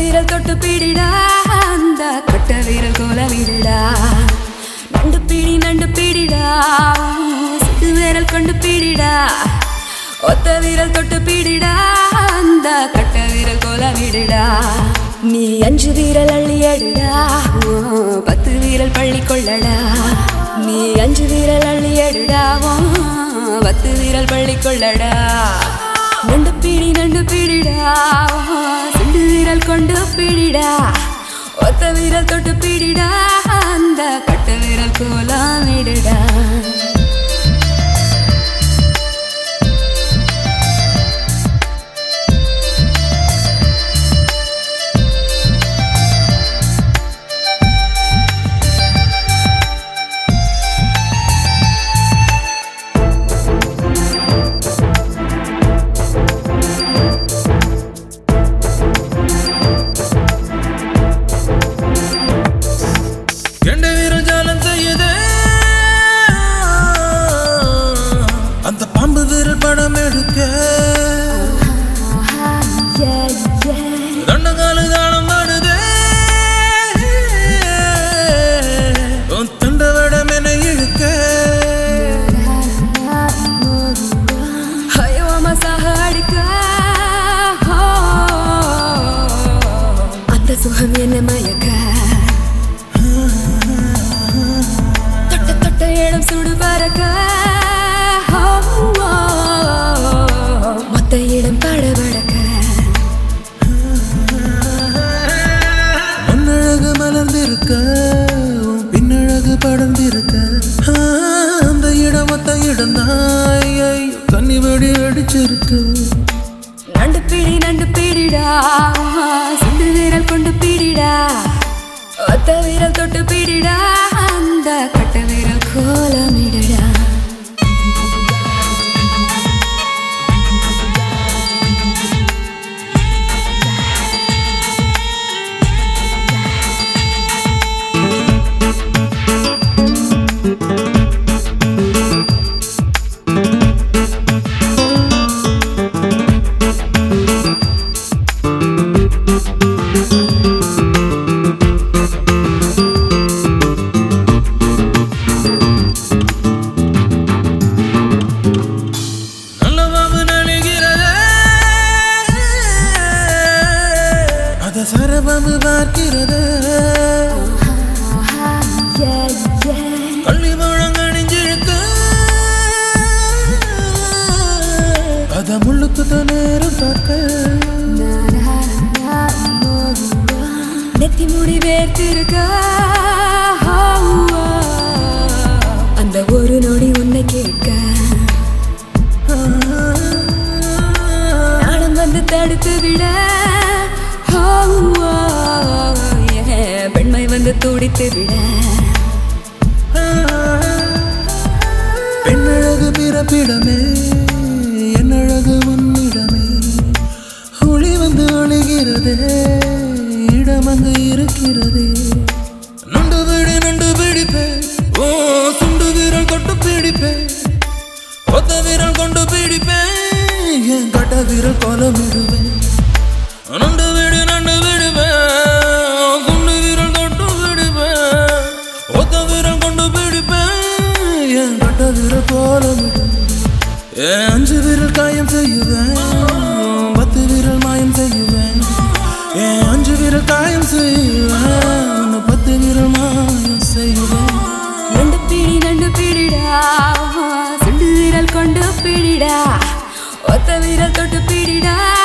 விரல் தொட்டு பிடிடா அந்த கட்ட விரல் கோலமிடுடா நண்டு பிடி நண்டு பிடிடா சிறு விரல் கொண்டு பிடிடா ஒத்த விரல் தொட்டு பிடிடா அந்த கட்ட விரல் கோலமிடுடா நீ அஞ்சு வீரல் அள்ளி எடுடா ஓ, பத்து வீரல் பள்ளி கொள்ளடா நீ அஞ்சு வீரல் அள்ளி எடுடா ஓ, பத்து வீரல் பள்ளி கொள்ளடா நண்டு பிடி நண்டு பிடிடா ஓ, சிண்டு வீரல் கொண்டு பிடிடா ஒத்த வீரல் தொட்டு பிடிடா அந்த கட்ட வீரல் கோலாமிடுடா எந்த வீரம் ஜாலம் செய்யுதே அந்த பாம்பு வீரல் படம் எடுக்க Yeah, yeah. தண்டகாலு தாளம் ஆடுதே உன் தண்டவடம் என இழுக்க ஐயோ மசாக அடிக்க ஓ, அந்த சுகம் என்ன மயக்க தொட்ட தொட்ட இடம் சுடு பறக்க ஓ, ஓ, மொத்த இடம் படபடக்க மண்ணழகு மலர்ந்திருக்க உன் பின்னழகு படர்ந்திருக்க ஆ, அந்த இடம் மொத்த இடம் தான் கண்ணி வெடி அடிச்சிருக்கு நண்டு பிடி நண்டு பிடிடா சிந்து வீரல் கொண்டு பிடிடா ஒத்த வீரல் தொட்டு பிடிடா அந்த கட்ட வீரல் கோலமிடடா நல்ல பாம்பு நழுகிறதே அத சரபாம்பு பார்க்கிறது Yeah, yeah. கள்ளி பழம் கணிஞ்சிருக்கு அத முள்ளுக்கு தான் நேரம் பார்க்க நெத்தி முடி வேர்த்திருக்க அந்த ஒரு நொடி உன்னை கேட்க நாணம் வந்து தடுத்து விட ஓ, ஓ, yeah, பெண்மை வந்து துடித்து விட பெண்ணழகு பிறப்பிடமே என்னழகு உன்னிடமே ஒளி வந்து ஒளிகிறதே இடம் அங்கு இருக்கிறதே நண்டு பிடி நண்டு பிடிப்பே ஓ சுண்டு வீரல் கொண்டு பிடிப்பே ஒத்த வீரல் கொண்டு பிடிப்பே என் கட்ட வீரல் கோலமிடுவேன் நண்டு வீடு நண்டு விடுவேன் குண்டு வீரல் தொட்டு விடுவேன் ஒத்த வீரல் கொண்டு பிடிப்பேன் என் கட்ட வீரல் கோலமிடுவேன் என் அஞ்சு வீரல் காயம் செய்யுவேன் பத்து வீரல் மாயம் செய்யுவேன் என் அஞ்சு வீரல் காயம் செய்யுவேன் உன்னை பத்து வீரல் மாயம் செய்யுவேன் நண்டு பிடி நண்டு பிடிடா சுண்டு வீரல் கொண்டு பிடிடா ஒத்த வீரல் தொட்டு பிடிடா